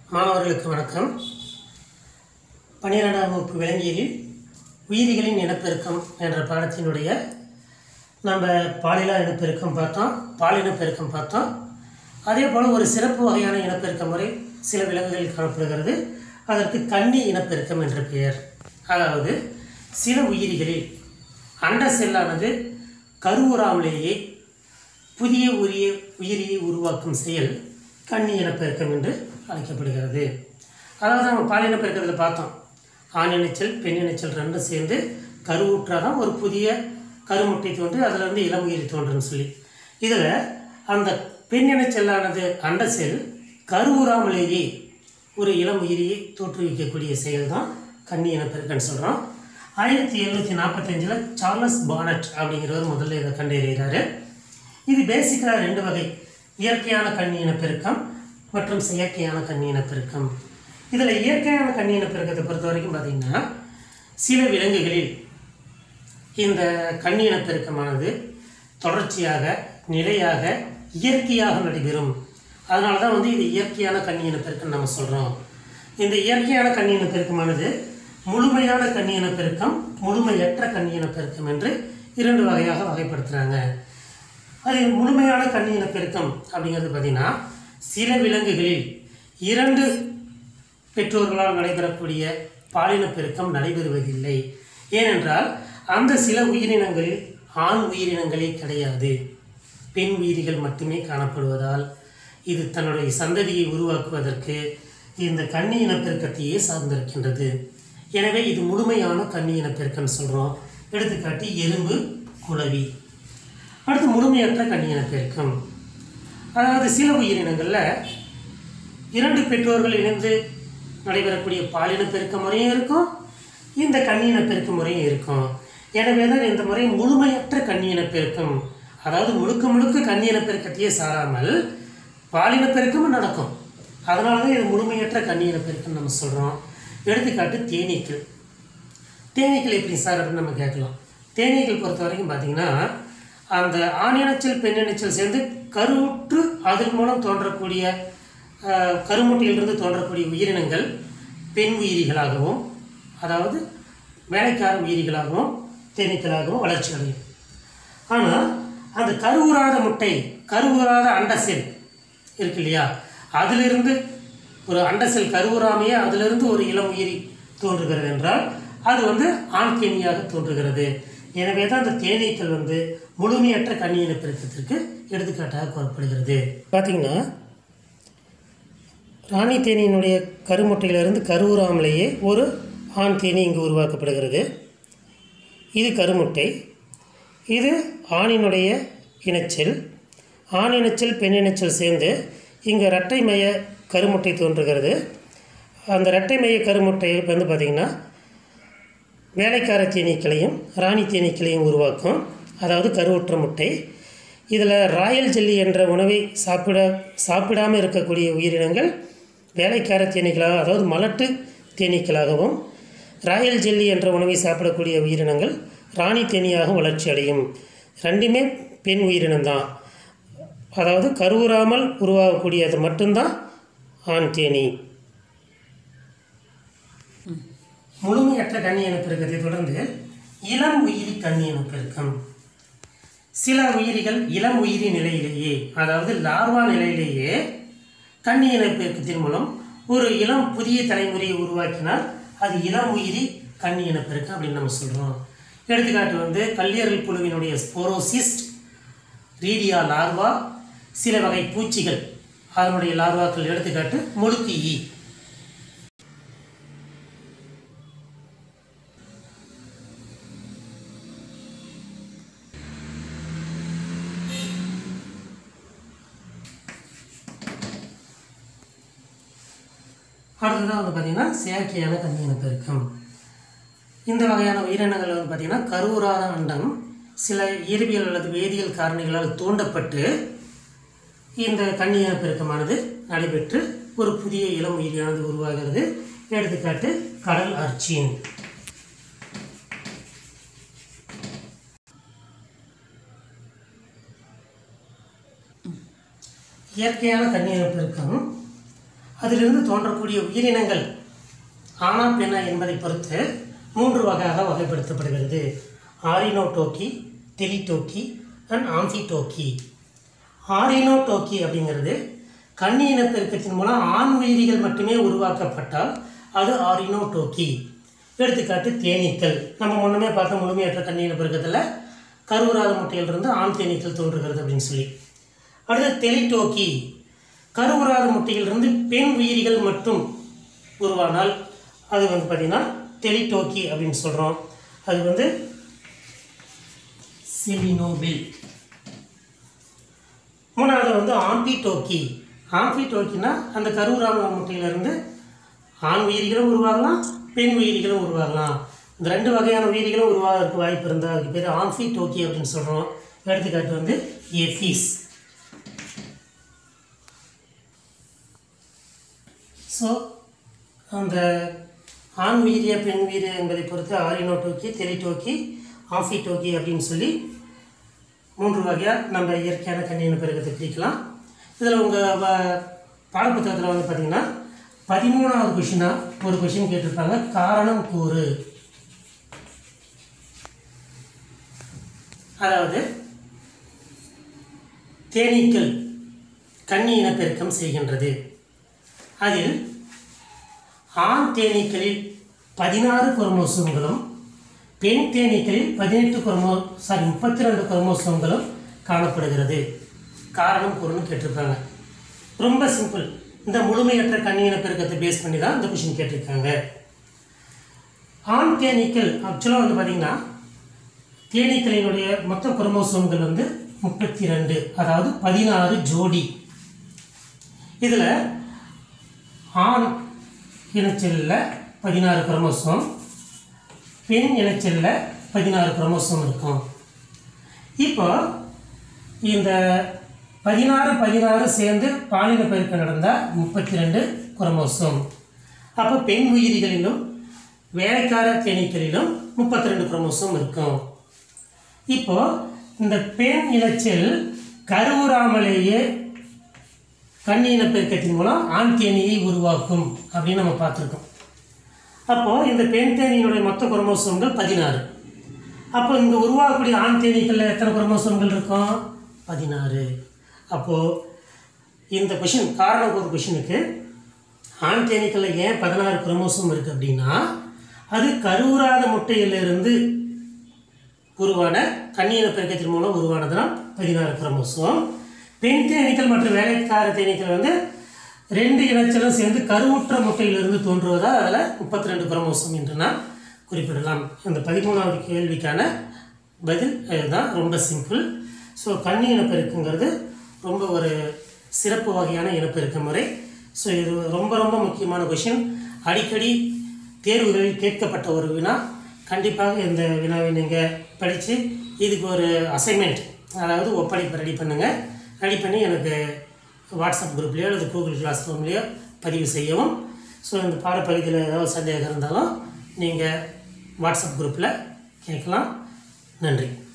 மாணவர்களுக்கு வணக்கம் பன்னிரெண்டாம் வகுப்பு விலங்கியலில் உயிரிகளின் இனப்பெருக்கம் என்ற பாடத்தினுடைய நம்ம பாலிலா இனப்பெருக்கம் பார்த்தோம் பாலினப்பெருக்கம் பார்த்தோம் அதே போல் ஒரு சிறப்பு வகையான இனப்பெருக்க முறை சில விலங்குகளில் காணப்படுகிறது அதற்கு கன்னி இனப்பெருக்கம் என்ற பெயர் அதாவது சில உயிரிகளில் அண்ட செல்லானது கருவுறாமலேயே புதிய உரிய உயிரியை உருவாக்கும் செயல் கன்னி இனப்பெருக்கம் என்று அழைக்கப்படுகிறது அதாவது நம்ம பாலின பெருக்கத்தில் பார்த்தோம் ஆண் இணைச்சல் பெண் இணைச்சல் ரெண்டும் சேர்ந்து கருவுற்றாதான் ஒரு புதிய கருமுட்டை தோன்றி அதில் இருந்து இளம் உயிரி தோன்றுன்னு சொல்லி இதில் அந்த பெண் இணைச்சலானது அண்ட செல் கருவுறாமலேயே ஒரு இளம் உயிரியை தோற்றுவிக்கக்கூடிய செயல் தான் கன்னி இனப்பெருக்கன்னு சொல்கிறோம் ஆயிரத்தி எழுநூற்றி நாற்பத்தஞ்சில் சார்லஸ் பானட் அப்படிங்கிறவர் முதல்ல இதை கண்டறிகிறாரு இது பேசிக்கலாக ரெண்டு வகை இயற்கையான கண்ணி இனப்பெருக்கம் மற்றும் செயற்கையான கண்ணி இனப்பெருக்கம் இதில் இயற்கையான கண்ணி இனப்பெருக்கத்தை பொறுத்த வரைக்கும் பார்த்திங்கன்னா சில விலங்குகளில் இந்த கண்ணி இனப்பெருக்கமானது தொடர்ச்சியாக நிலையாக இயற்கையாக நடைபெறும் அதனால தான் வந்து இது இயற்கையான கண்ணி இனப்பெருக்கம் நம்ம சொல்கிறோம் இந்த இயற்கையான கண்ணி இனப்பெருக்கமானது முழுமையான கண்ணி இனப்பெருக்கம் முழுமையற்ற கண்ணி இனப்பெருக்கம் என்று இரண்டு வகையாக வகைப்படுத்துகிறாங்க அது முழுமையான கண்ணி இனப்பெருக்கம் அப்படிங்கிறது பார்த்திங்கன்னா சில விலங்குகளில் இரண்டு பெற்றோர்களால் நடைபெறக்கூடிய பாலின பெருக்கம் நடைபெறுவதில்லை ஏனென்றால் அந்த சில உயிரினங்களில் ஆண் உயிரினங்களே கிடையாது பெண் உயிரிகள் மட்டுமே காணப்படுவதால் இது தன்னுடைய சந்ததியை உருவாக்குவதற்கு இந்த கன்னி இனப்பெருக்கத்தையே சார்ந்திருக்கின்றது எனவே இது முழுமையான கன்னி இனப்பெருக்கம்னு சொல்கிறோம் எடுத்துக்காட்டி எறும்பு குளவி அடுத்து முழுமையற்ற கன்னி இனப்பெருக்கம் அதாவது சில உயிரினங்களில் இரண்டு பெற்றோர்கள் இணைந்து நடைபெறக்கூடிய பாலின பெருக்க முறையும் இருக்கும் இந்த கண்ணியின பெருக்க முறையும் இருக்கும் எனவே தான் இந்த முறை முழுமையற்ற கண்ணியின பெருக்கம் அதாவது முழுக்க முழுக்க கண்ணியின பெருக்கத்தையே சாராமல் பாலின பெருக்கமும் நடக்கும் அதனால தான் இது முழுமையற்ற கண்ணியின பெருக்கம் நம்ம சொல்கிறோம் எடுத்துக்காட்டு தேனீக்கள் தேனீக்கள் எப்படி சார் அப்படின்னு நம்ம கேட்கலாம் தேனீக்கள் பொறுத்த வரைக்கும் பார்த்தீங்கன்னா அந்த ஆணினச்சல் பெண்ணினச்சல் சேர்ந்து கருவுற்று அதன் மூலம் தோன்றக்கூடிய அஹ், கருமுட்டையிலிருந்து தோன்றக்கூடிய உயிரினங்கள் பெண் உயிரிகளாகவும் அதாவது வேலைக்கார உயிரிகளாகவும் தேனீக்களாகவும் வளர்ச்சி அடையும் ஆனால் அந்த கருவுறாத முட்டை கருவுறாத அண்ட செல் இருக்கு இல்லையா அதிலிருந்து ஒரு அண்ட செல் கருவுறாமையே அதிலிருந்து ஒரு இளம் உயிரி தோன்றுகிறது என்றால் அது வந்து ஆண் தேனியாக தோன்றுகிறது எனவே தான் அந்த தேனீக்கள் வந்து முழுமையற்ற கன்னி இனப்பெருக்கத்திற்கு எடுத்துக்காட்டாக கூறப்படுகிறது பார்த்தீங்கன்னா ராணி தேனியினுடைய கருமுட்டையிலிருந்து கருவுறாமலேயே ஒரு ஆண் தேனி இங்கு உருவாக்கப்படுகிறது இது கருமுட்டை இது ஆணினுடைய இனச்சல் ஆண் இனச்சல் பெண் இனச்சல் சேர்ந்து இங்கே இரட்டை மைய கருமுட்டை தோன்றுகிறது அந்த இரட்டை மைய கருமுட்டை வந்து பார்த்திங்கன்னா வேலைக்கார தேனீக்களையும் ராணி தேனீக்களையும் உருவாக்கும் அதாவது கருவுற்ற முட்டை இதில் ராயல் ஜெல்லி என்ற உணவை சாப்பிட சாப்பிடாமல் இருக்கக்கூடிய உயிரினங்கள் வேலைக்கார தேனீக்களாக அதாவது மலட்டு தேனீக்களாகவும் ராயல் ஜெல்லி என்ற உணவை சாப்பிடக்கூடிய உயிரினங்கள் ராணி தேனியாக வளர்ச்சி அடையும் ரெண்டுமே பெண் உயிரினம்தான் அதாவது கருவுறாமல் உருவாகக்கூடியது மட்டும்தான் ஆண் தேனி முழுமையற்ற கன்னி இனப்பெருக்கத்தை தொடர்ந்து இளம் உயிரி கன்னி இனப்பெருக்கம் சில உயிரிகள் இளம் உயிரி நிலையிலேயே அதாவது லார்வா நிலையிலேயே கன்னி இனப்பெருக்கத்தின் மூலம் ஒரு இளம் புதிய தலைமுறையை உருவாக்கினால் அது இளம் உயிரி கன்னி இனப்பெருக்கம் அப்படின்னு நம்ம சொல்கிறோம் எடுத்துக்காட்டு வந்து கல்லீரல் புழுவினுடைய ஸ்போரோசிஸ்ட் ரீடியா லார்வா சில வகை பூச்சிகள் அதனுடைய லார்வாக்கள் எடுத்துக்காட்டு முழுக்கு ஈ அடுத்ததாக வந்து பார்த்திங்கன்னா செயற்கையான கன்னி இனப்பெருக்கம் இந்த வகையான உயிரினங்கள் வந்து பார்த்திங்கன்னா கருவுறாத அண்டம் சில இயற்பியல் அல்லது வேதியியல் காரணிகளால் தூண்டப்பட்டு இந்த கன்னி இனப்பெருக்கமானது நடைபெற்று ஒரு புதிய இளம் உயிரியானது உருவாகிறது எடுத்துக்காட்டு கடல் அர்ச்சின் இயற்கையான கன்னி இனப்பெருக்கம் அதிலிருந்து தோன்றக்கூடிய உயிரினங்கள் ஆனா பெண்ணா என்பதை பொறுத்து மூன்று வகையாக வகைப்படுத்தப்படுகிறது ஆரினோடோக்கி டெலிடோக்கி அண்ட் ஆம்ஃபிடோக்கி ஆரினோடோக்கி அப்படிங்கிறது கன்னி இனப்பெருக்கத்தின் மூலம் ஆண் உயிரிகள் மட்டுமே உருவாக்கப்பட்டால் அது ஆரினோடோக்கி எடுத்துக்காட்டு தேனீக்கள் நம்ம முன்னமே பார்த்த முழுமையற்ற கன்னி இனப்பெருக்கத்தில் கருவுறாத முட்டையிலிருந்து ஆண் தேனீக்கள் தோன்றுகிறது அப்படின்னு சொல்லி அடுத்து டெலிடோக்கி கருவுறாத முட்டையிலிருந்து பெண் உயிரிகள் மட்டும் உருவானால் அது வந்து பார்த்திங்கன்னா டெலிடோக்கி அப்படின்னு சொல்கிறோம் அது வந்து செலினோபில் மூணாவது வந்து ஆம்பிடோக்கி ஆம்பிடோக்கினா அந்த கருவுறாத முட்டையிலிருந்து ஆண் உயிரிகளும் உருவாகலாம் பெண் உயிரிகளும் உருவாகலாம் இந்த ரெண்டு வகையான உயிரிகளும் உருவாகிறதுக்கு வாய்ப்பு இருந்தால் அதுக்கு பேர் ஆம்பிடோக்கி அப்படின்னு சொல்கிறோம் எடுத்துக்காட்டு வந்து எஃபீஸ் ஸோ அந்த ஆண் உயிரிய பெண் உயிரிய என்பதை பொறுத்து ஆரினோட்டோக்கி டெலிடோக்கி ஆஃபிடோக்கி அப்படின்னு சொல்லி மூன்று வகையாக நம்ம இயற்கையான கண்ணியின் பெருக்கத்தை பிரிக்கலாம் இதில் உங்கள் பாடப்புத்தகத்தில் வந்து பார்த்திங்கன்னா பதிமூணாவது கொஷினாக ஒரு கொஷின் கேட்டிருப்பாங்க காரணம் கூறு அதாவது தேனீக்கள் கன்னி இனப்பெருக்கம் செய்கின்றது அதில் ஆண் தேனீக்களில் பதினாறு குரோமோசோம்களும் பெண் தேனீக்களில் பதினெட்டு குரோமோ சாரி முப்பத்தி ரெண்டு குரோமோசோம்களும் காணப்படுகிறது காரணம் கூறுன்னு கேட்டிருக்காங்க ரொம்ப சிம்பிள் இந்த முழுமையற்ற கண்ணியின பெருக்கத்தை பேஸ் பண்ணி தான் இந்த கொஷின் கேட்டிருக்காங்க ஆண் தேனீக்கள் ஆக்சுவலாக வந்து பார்த்திங்கன்னா தேனீக்களினுடைய மொத்த குரோமோசோம்கள் வந்து முப்பத்தி ரெண்டு அதாவது பதினாறு ஜோடி இதில் ஆண் இனச்செல்லில் பதினாறு குரோமோசோம் பெண் இனச்செல்லில் பதினாறு குரோமோசோம் இருக்கும் இப்போ இந்த பதினாறு பதினாறு சேர்ந்து பாலின பெருக்கம் நடந்தால் முப்பத்தி ரெண்டு குரோமோசோம் அப்போ பெண் உயிரிகளிலும் வேலைக்கார தேனீக்களிலும் முப்பத்தி ரெண்டு குரோமோசோம் இருக்கும் இப்போ இந்த பெண் இனச்செல் கருவுறாமலேயே கன்னி இனப்பெருக்கத்தின் மூலம் ஆண் தேனியை உருவாக்கும் அப்படின்னு நம்ம பார்த்துருக்கோம் அப்போது இந்த பெண் தேனியினுடைய மொத்த குரோமோசோம்கள் பதினாறு அப்போ இங்கே உருவாகக்கூடிய ஆண் தேனீக்களில் எத்தனை குரோமோசோம்கள் இருக்கும் பதினாறு அப்போது இந்த கொஷின் காரணம் ஒரு கொஷினுக்கு ஆண் தேனீக்களில் ஏன் பதினாறு குரோமோசோம் இருக்குது அப்படின்னா அது கருவுறாத முட்டையிலிருந்து உருவான கண்ணியின பெருக்கத்தின் மூலம் உருவானதுனால் பதினாறு குரோமோசோம் பெண் தேனீக்கள் மற்றும் வேலைக்கார தேனீக்கள் வந்து ரெண்டு இனச்சலும் சேர்ந்து கருவுற்ற முட்டையிலிருந்து தோன்றுவதால் அதில் முப்பத்தி ரெண்டு குரோமோசோம் என்று நாம் குறிப்பிடலாம் இந்த பதிமூணாவது கேள்விக்கான பதில் இதுதான் ரொம்ப சிம்பிள் ஸோ கன்னி இனப்பெருக்குங்கிறது ரொம்ப ஒரு சிறப்பு வகையான இனப்பெருக்க முறை ஸோ இது ரொம்ப ரொம்ப முக்கியமான கொஷின் அடிக்கடி தேர்வுகளில் கேட்கப்பட்ட ஒரு வினா கண்டிப்பாக இந்த வினாவை நீங்கள் படித்து இதுக்கு ஒரு அசைன்மெண்ட் அதாவது ஒப்படைப்பு ரெடி பண்ணுங்கள் ரெடி பண்ணி எனக்கு வாட்ஸ்அப் குரூப்லேயோ அல்லது கூகுள் கிளாஸ் ரூம்லேயோ பதிவு செய்யவும் ஸோ இந்த பாடப்பகுதியில் ஏதாவது சந்தேகம் இருந்தாலும் நீங்கள் வாட்ஸ்அப் குரூப்பில் கேட்கலாம் நன்றி